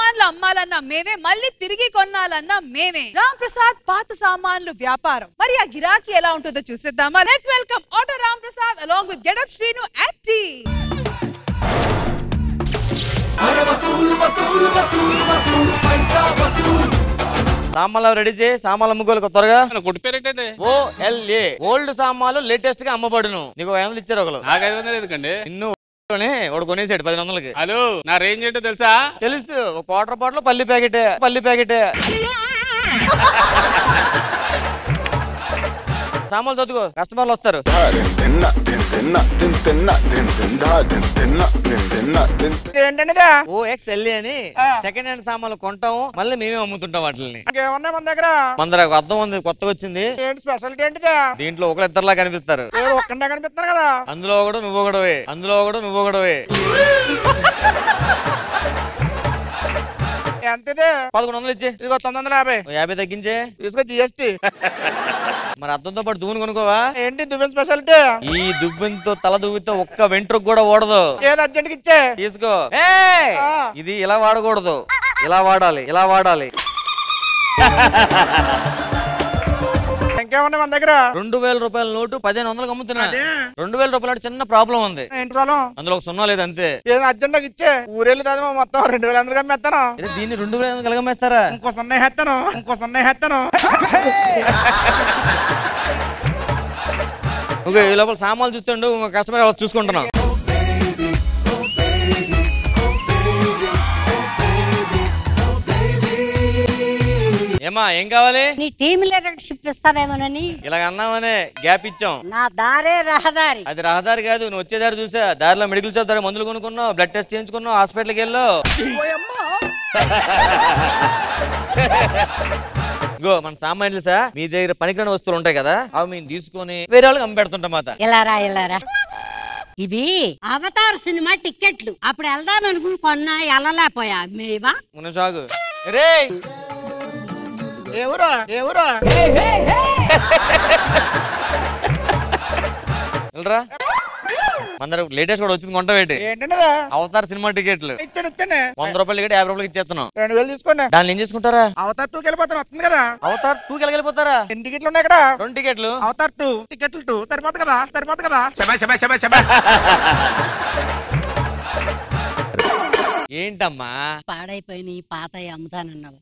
సామాన్లు అమ్మాలన్నా మేమే మళ్ళీ తిరిగి కొనాలన్నా మేమే రామ్ ప్రసాద్ పాత సామాన్లు వ్యాపారం మరి ఆ గిరాకీ ఎలా ఉంటుందో చూసేద్దామా let's welcome auto Ram Prasad along with getup Srinu and టీ సామాన్లు రెడీ చేయి సామాన్లు అమ్ముకోవాలి త్వరగా కొట్టు పేరేటండి ఓ ఎల్ఏ ఓల్డ్ సామాన్లు లేటెస్ట్ గా అమ్మబడును నీకు ఒక ఐదు వందలు ఇచ్చారు ఒకరు నాకు ఐదు వందలు ఎందుకండి నిన్ను వాడు కొనేసాడు పది వందలకి హలో నా రేంజ్ ఏంటో తెలుసా తెలుసు ఒక వాటర్ బాటిల్ పల్లి ప్యాకెట్ పల్లి ప్యాకెట్ సామాన్లు చదువుకో కస్టమర్లు వస్తారు తిన్న తిన్ తిన్న తిన్ తిన్న తిన్ తిందా తిన్ తిన్న తిన్ తిన్న తిన్ ఏంటండి ఓ ఎక్స్ ఎల్ఏ అని సెకండ్ హ్యాండ్ సామాన్లు కొంటాము మళ్ళీ మేమే అమ్ముతుంటాం వాటిని ఇంకేమున్నాయి మన దగ్గర మన దగ్గర ఒక అద్దం ఉంది కొత్తగా వచ్చింది ఏంటి స్పెషాలిటీ ఏంటిది దీంట్లో ఒకరు ఇద్దరులా కనిపిస్తారు ఏ ఒక్కడే కనిపిస్తున్నారు కదా అందులో ఒకడు నువ్వు ఒకడవే అందులో ఒకడు నువ్వు ఒకడవే ఎంత ఇది పదకొండు వందలు ఇచ్చి ఇదిగో తొమ్మిది వందల యాభై ఓ యాభై తగ్గించే తీసుకో జిఎస్టీ మరి అద్దంతో పాటు దువ్వును కొనుక్కోవా ఏంటి దువ్వెన్ స్పెషాలిటీ ఈ దువ్వెంతో తల దువ్వితో ఒక్క వెంట్రుకు కూడా ఓడదు ఏది అర్జెంట్ కి ఇచ్చే తీసుకో ఏయ్! ఆ. ఇది ఇలా వాడకూడదు ఇలా వాడాలి ఇలా వాడాలి ఇంకేమున్నాయి మన దగ్గర రెండు వేల రూపాయల నోటు పదిహేను వందలకు అమ్ముతున్నా అదే. రెండు వేల రూపాయల నోటు చిన్న ప్రాబ్లం ఉంది ఏంటి ప్రాబ్లం అందులో ఒక సున్నా లేదు అంతే ఏదో అర్జెంట్ కి ఇచ్చే ఊరెళ్ళి దాదాపు మొత్తం రెండు వేల ఎందుకు అమ్మేస్తాను అరే దీన్ని రెండు వేల ఐదు కలగమేస్తారా ఇంకో సున్నా వేస్తాను ఇంకో సున్నా వేస్తాను ఓకే ఈ లోపల సామాన్లు చూస్తుండు ఇంకో కస్టమర్ ఎవరో చూసుకుంటున్నాం ఏమా ఏం కావాలి నీ టీమ్ లీడర్షిప్ ఇస్తావేమోనని ఇలాగ అన్నామనే గ్యాప్ ఇచ్చాం నా దారే రహదారి అది రహదారి కాదు నువ్వు వచ్చే దారి చూసా దారిలో మెడికల్ షాప్ దగ్గర మందులు కొనుక్కున్నావు బ్లడ్ టెస్ట్ చేయించుకున్నావు హాస్పిటల్కి వెళ్ళావు గో మన సామాన్యులు సా మీ దగ్గర పనికిరాని వస్తువులు ఉంటాయి కదా అవి మేము తీసుకొని వేరే వాళ్ళకి అమ్మెడుతుంటాం మాట ఇలారా ఇలారా ఇవి అవతార్ సినిమా టిక్కెట్లు అప్పుడు వెళ్దాం అనుకుని కొన్నా వెళ్ళలేకపోయా మేవా ఉన్న సాగు రే ఏ ఊరు ఏ ఊరు వెళ్ళరా మన దగ్గర లేటెస్ట్ కూడా వచ్చింది కొంటవేటి ఏంటండి ఇది? అవతార్ సినిమా టికెట్లు ఇచ్చాను ఇచ్చాను వంద రూపాయలు టికెట్ యాభై రూపాయలకి ఇచ్చేస్తున్నాం రెండు వేలు తీసుకోండి దాన్ని ఏం చేసుకుంటారా అవతార్ టూకి వెళ్ళిపోతాను వస్తుంది కదా అవతార్ టూకి వెళ్ళిపోతారా ఎన్ని టికెట్లు ఉన్నాయి ఇక్కడ రెండు టికెట్లు అవతార్ టూ టికెట్లు టూ సరిపోతుంది కదా సరిపోతుంది కదా ఏంటమ్మా పాడైపోయిన ఈ పాత అమ్ముతానన్నావు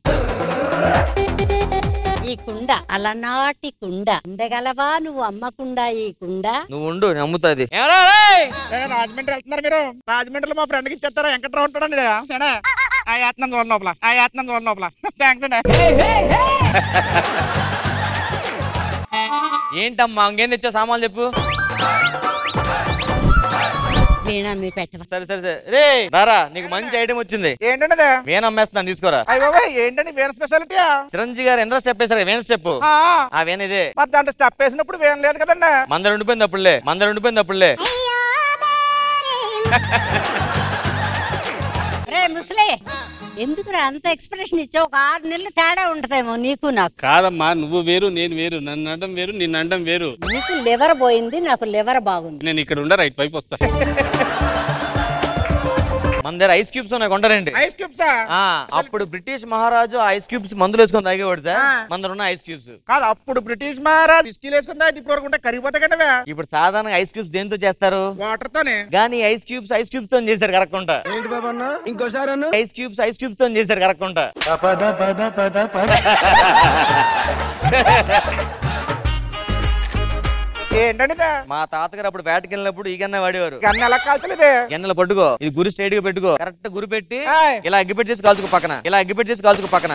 ఈ కుండ అలనాటి కుండ ఉండగలవా నువ్వు అమ్మకుండా ఈ కుండ నువ్వు ఉండు నేను అమ్ముతాది ఏ, రాజమండ్రి వెళ్తున్నారు మీరు రాజమండ్రిలో మా ఫ్రెండ్కి ఇచ్చేస్తారా వెంకట్రావు ఉంటాడండి ఈడ. ఏనా? ఆ యాత్నం చూడండి లోపల ఆ యాత్నం చూడండి లోపల థ్యాంక్స్ అండి ఏంటమ్మా ఇంకేం తెచ్చా సామాన్లు చెప్పు వీణా మీరు పెట్టవ సరే సరే సరే రే రారా నీకు మంచి ఐటమ్ వచ్చింది ఏంటండి ఇది? వేణ అమ్మేస్తున్నాను తీసుకోరా అయ్య బాబాయ్ ఏంటండి వేరే స్పెషాలిటీయా చిరంజీవి గారు ఎంత చెప్పేశారు వేణ స్టెప్ ఆ, ఆ వేణ ఇదే మరి దాంట్లో స్టెప్ వేసినప్పుడు వేయం లేదు కదండి మందరు ఉండిపోయింది అప్పుడులే మందరు ఉండిపోయింది అప్పుడులే రే ముసలే ఎందుకురా అంత ఎక్స్ప్రెషన్ ఇచ్చావు ఒక ఆరు నెలలు తేడా ఉంటదేమో నీకు నాకు కాదమ్మా నువ్వు వేరు నేను వేరు నన్ను అనడం వేరు నిన్ను అనడం వేరు నీకు లివర్ పోయింది నాకు లివర్ బాగుంది నేను ఇక్కడ ఉండ రైట్ వైపు వస్తా మన దగ్గర ఐస్ క్యూబ్స్ ఉన్నాయి కొంటారండి ఐస్ క్యూబ్సా ఆ అప్పుడు బ్రిటిష్ మహారాజు ఐస్ క్యూబ్స్ మందులు వేసుకొని తాగేవాడు సార్ ఆ. మన దగ్గర ఉన్న ఐస్ క్యూబ్స్ కాదు అప్పుడు బ్రిటిష్ మహారాజ్ విస్కీలు వేసుకుందా ఇప్పుడు వరకు ఉంటే కరిగిపోతాయి కండి ఇప్పుడు సాధారణంగా ఐస్ క్యూబ్స్ దేంతో చేస్తారు వాటర్ తోనే కానీ ఐస్ క్యూబ్స్ ఐస్ క్యూబ్స్ తో చేశారు కరెక్ట్ ఏంటి బాబన్న ఇంకోసారి ఐస్ క్యూబ్స్ ఐస్ క్యూబ్స్ తో చేశారు కరెక్ట్ ఏంటండి ఇది? మా తాతగారు అప్పుడు వేటకి వెళ్ళినప్పుడు ఈ గన్న వాడేవారు గన్ను ఎలా కాల్చలేదు గన్నెలు పట్టుకో ఇది గురి స్ట్రైట్ గా పెట్టుకో కరెక్ట్ గురి పెట్టి ఆయ్. ఇలా అగ్గిపెట్టి తీసి కాల్చుకో పక్కన ఇలా అగ్గిపెట్టి తీసి కాల్చుకో పక్కన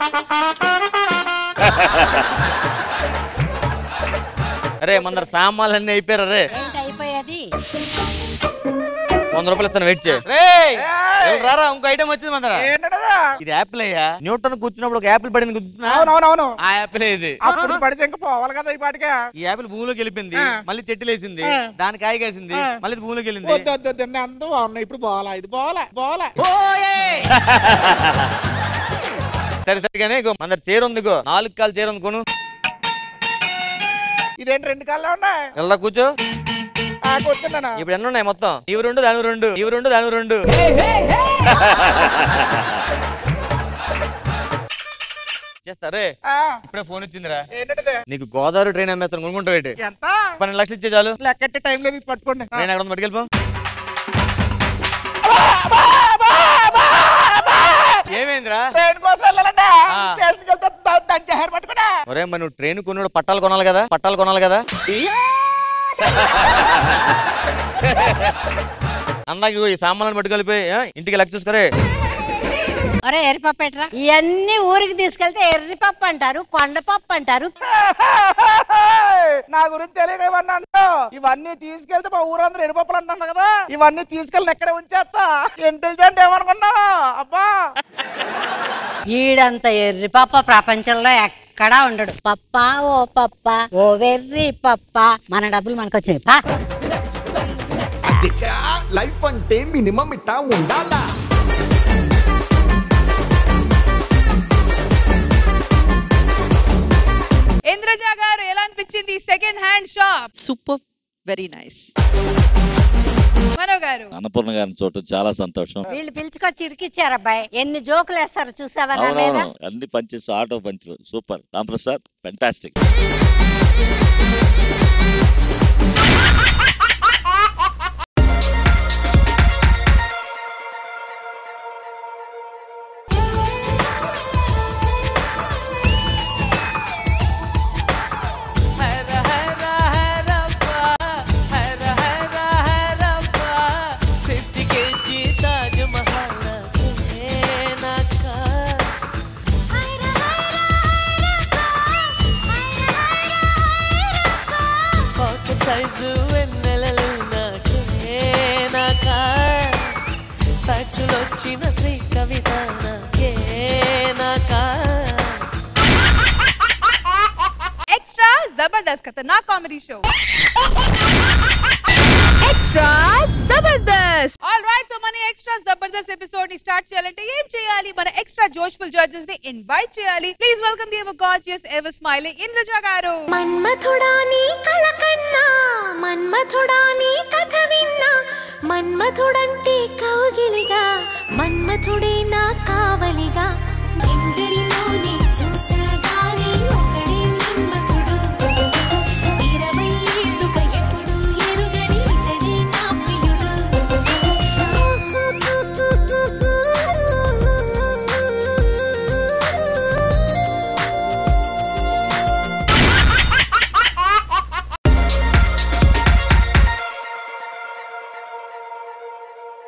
అరే మందర సామాన్లు అన్ని అయిపోయారు రే ఏంటి అయిపోయేది వంద రూపాయలు ఇస్తాను వెయిట్ చేయి రేయ్! వెళ్ళి రారా ఇంకో ఐటమ్ వచ్చింది మందర ఏంటండి ఇది? ఇది యాపిల్ అయ్యా న్యూటన్ కూర్చున్నప్పుడు ఒక యాపిల్ పడింది గుర్తున్నా అవునవునవును ఆ యాపిల్ ఇది అప్పుడు పడితే ఇంకా పోవాలి కదా ఈ పాటికే ఈ యాపిల్ భూమిలోకి వెళ్ళిపోయింది ఆ. మళ్ళీ చెట్టు లేసింది ఆ. దాని కాయ కాసింది ఆ. మళ్ళీ ఇది భూమిలోకి వెళ్ళింది వద్దు వద్దు వద్దు అంత బాగున్నాయి ఇప్పుడు పోవాలా ఇది పోవాలా పోవాలా సరే సరే కానీ ఇగో మన దగ్గర చీర ఉంది ఇగో నాలుగు కాలు చీర ఉంది కొను ఇదేంటి రెండు కాళ్ళే ఉన్నాయి ఎలా కూర్చో ఆ కూర్చున్నాను ఇప్పుడు ఎన్ని ఉన్నాయి మొత్తం ఇవి రెండు దాని రెండు ఇవి రెండు దాని రెండు సరే ఆ, ఇప్పుడే ఫోన్ వచ్చిందిరా ఏంటంటే నీకు గోదావరి ట్రైన్ అమ్మేస్తాను కొనుక్కుంటావు ఏంటి ఎంత పన్నెండు లక్షలు ఇచ్చే చాలు లెక్కెట్టే టైం లేదు ఇది పట్టుకోండి ఆ. ట్రైన్ ఎక్కడ ఉంది పట్టుకెళ్ళిపో ఏమైందిరా ట్రైన్ కోసం వెళ్ళాలండి ఆ. స్టేషన్కి వెళ్తే ద- దాని జహర్ పట్టుకున్నా ఒరే మరి నువ్వు ట్రైన్ కొన్నాడు పట్టాలు కొనాలి కదా పట్టాలు కొనాలి కదా అందాక ఇగో ఈ సామాన్లను పట్టుకెళ్ళిపోయి ఆ, ఇంటికి లెక్క చూసుకరే అరే ఎర్రిపప్పు ఎట్రా ఇవన్నీ ఊరికి తీసుకెళ్తే ఎర్రిపప్పు అంటారు కొండపప్పు అంటారు నా గురించి తెలియక ఇవన్నీ అంటావు ఇవన్నీ తీసుకెళ్తే మా ఊరందరూ ఎరుపప్పులు అంటాను కదా ఇవన్నీ తీసుకెళ్ళి ఎక్కడ ఉంచేస్తా ఇంటెలిజెంట్ ఏమనుకున్నావు అబ్బా ఈడంత ఎర్రిపప్ప ప్రపంచంలో ఎక్కడా ఉండడు పప్ప ఓ పప్ప ఓ వెర్రి పప్ప మన డబ్బులు మనకు వచ్చినాయి పా. లైఫ్ అంటే మినిమం ఇట్టా ఉండాలా ఇంద్రజ గారు ఎలా అనిపించింది second hand shop super very nice Mano గారు అన్నపూర్ణ గారిని చూడటం చాలా సంతోషం వీళ్ళు పిలుచుకొచ్చి ఇరికిచ్చారు అబ్బాయి ఎన్ని జోకులు వేస్తారు చూసావా నా మీద అవునవును అన్ని పంచెస్ ఆటో పంచులు సూపర్ రాంప్రసాద్ ఫెంటాస్టిక్ సైజు వెన్నెలలు నాకే నాకా వచ్చిన స్త్రీ కవిత నాకే నాకా ఎక్స్ట్రా జబర్దస్త్ ఖతర్నాక్ comedy show extra Jabardasth all right so మన ఎక్స్ట్రా జబర్దస్త్ ఎపిసోడ్ ని స్టార్ట్ చేయాలంటే ఏం చేయాలి మన ఎక్స్ట్రా జోష్ఫుల్ జడ్జెస్ ని ఇన్వైట్ చేయాలి please welcome the ever gorgeous ever smiling Indraja గారు మన్మథుడా నీ కళ కన్నా మన్మథుడా నీ కథ విన్నా మన్మథుడంటే కౌగిలిగా మన్మథుడే నా కావలిగా